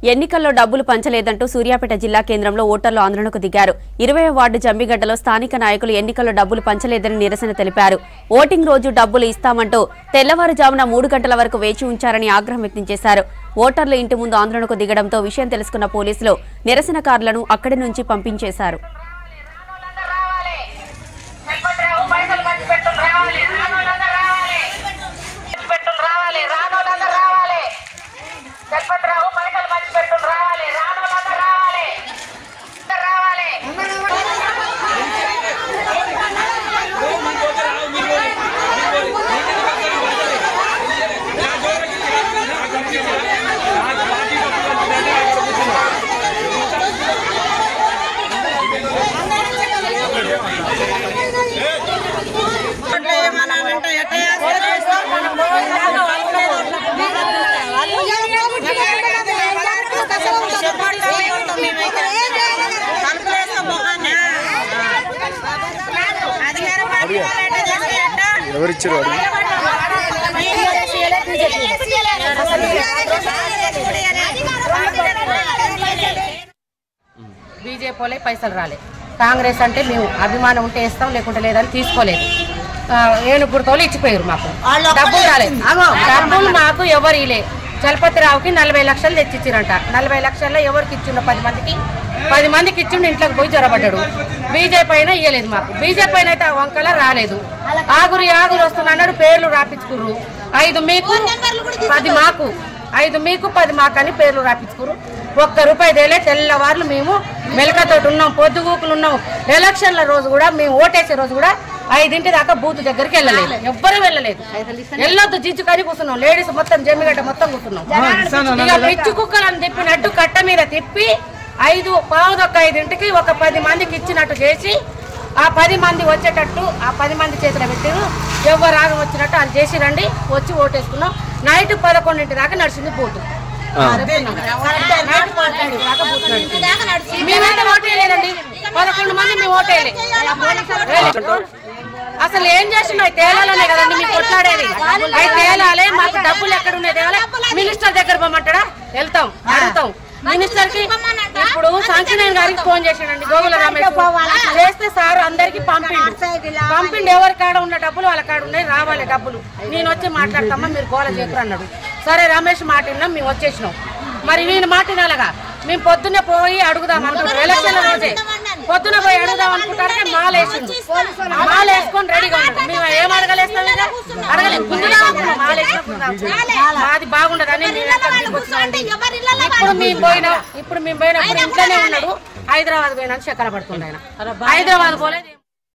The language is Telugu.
ఎన్నికల్లో డబ్బులు పంచలేదంటూ సూర్యాపేట జిల్లా కేంద్రంలో ఓటర్లు ఆందోళనకు దిగారు ఇరవై వార్డు జంబిగడ్డలో స్థానిక నాయకులు ఎన్నికల్లో డబ్బులు పంచలేదని నిరసన తెలిపారు ఓటింగ్ రోజు డబ్బులు ఇస్తామంటూ తెల్లవారుజామున మూడు గంటల వరకు వేచి ఉంచారని ఆగ్రహం వ్యక్తం చేశారు ఓటర్లు ఇంటి ముందు ఆందోళనకు దిగడంతో విషయం తెలుసుకున్న పోలీసులు నిరసనకారులను అక్కడి నుంచి పంపించేశారు రావాలి చెప్పట్రావు పైసలు ఖర్చు పెట్టుకుని రావాలి రానోళ్ళందరూ రావాలి ఖర్చు పెట్టుకుని రావాలి రానోళ్ళందరూ రావాలి చెప్పట్రావు పైసలు ఖర్చు పెట్టుకుని రావాలి రానోళ్ళందరూ రావాలి అందరూ రావాలి ఎవరిచ్చారు అడిగి బీజేపీ వాళ్ళే పైసలు రాలే కాంగ్రెస్ అంటే మేము అభిమానం ఉంటే ఇస్తాం లేకుంటే లేదని తీసుకోలేదు ఆ, ఏనుగు గుర్తోళ్ళు ఇచ్చిపోయారు మాకు డబ్బులు రాలేదు డబ్బులు మాకు ఎవరు ఇలే చలపతిరావుకి నలభై లక్షలు తెచ్చిచ్చిరంట నలభై లక్షల్లో ఎవరికి ఇచ్చిండో పది మందికి పది మందికి ఇచ్చిండు ఇంట్లోకి పోయి జ్వరపడ్డాడు బీజేపీ అయినా ఇయ్యలేదు మాకు బీజేపీ అయినా అయితే ఆ వంకల రాలేదు ఆగురు ఆగురు వస్తున్నాడు పేర్లు రాపించుకుర్రు ఐదు మీకు పది మాకు ఐదు మీకు పది మాకు అని పేర్లు రాపించుకురు ఒక్క రూపాయి తేలే తెల్లవార్లు మేము మెలకతోటి ఉన్నాం పొద్దుగూకులు ఉన్నాం ఎలక్షన్ల రోజు కూడా మేము ఓటేసే రోజు కూడా ఐదింటి దాకా బూత్ దగ్గరికి వెళ్ళలేదు ఎవ్వరూ వెళ్ళలేదు వెళ్ళొద్దు జిజ్జు కని కూర్చున్నాం లేడీస్ మొత్తం జమ్మిగడ్డ మొత్తం కూర్చున్నాం ఇక పిచ్చి కుక్కలు అని తిప్పినట్టు కట్ట మీద తిప్పి ఐదు పావుదొక్క ఐదింటికి ఒక పది మందికి ఇచ్చినట్టు చేసి ఆ పది మంది వచ్చేటట్టు ఆ పది మంది చేతిలో పెట్టారు ఎవరు రాగం వచ్చినట్టు అది చేసి రండి వచ్చి ఓటేసుకున్నాం నైట్ పదకొండింటి దాకా నడిచింది బోటు నైట్ పదకొండింటి దాకా బూత్ నడిచింది. మేమైతే ఓటేయలేదండి పదకొండు మంది మేము ఓటేయలే అసలు ఏం చేస్తున్నాయి తేలాలనే కదండి మీకు కొట్లాడేది అవి తేలాలే మాకు డబ్బులు ఎక్కడ ఉన్నాయి తేలాలి మినిస్టర్ దగ్గర పోమంటాడా వెళ్తాం అడుగుతాం మినిస్టర్ కి ఇప్పుడు సంకినేని గారికి ఫోన్ చేసిండండి గోగుల రమేష్ చేస్తే సార్ అందరికి పంపిండు పంపిండు ఎవరి కాడ ఉన్న డబ్బులు వాళ్ళ కాడ ఉన్నాయి రావాలి డబ్బులు నేను వచ్చి మాట్లాడతామా మీరు గోల చేతురు అన్నాడు సరే రమేష్ మాట విన్నాం మేము వచ్చేసినాం మరి నేను మాట వినాలగా మేము పొద్దున్నే పోయి అడుగుదాం అనుకుంటాం ఎలక్షన్ రోజే పొద్దున పోయి అడుగుదాం అనుకుంటారే మాల వేసిండు ఆ మాల వేసుకొని రెడీగా ఉన్నాడు మేము ఏం అడగలేస్తాం ఇక అడగలేదు గుంజుగా అనుకున్నాం మాల వేసినప్పుడు మాది బాగుండదని మేము ఎక్కడ తీసుకొచ్చినామండి ఇప్పుడు మేము పోయినా ఇప్పుడు మేము పోయినప్పుడు ఇంట్లోనే ఉన్నాడు హైదరాబాద్ పోయినా చక్కెర పడుతుంది ఆయన హైదరాబాద్ పోలేదు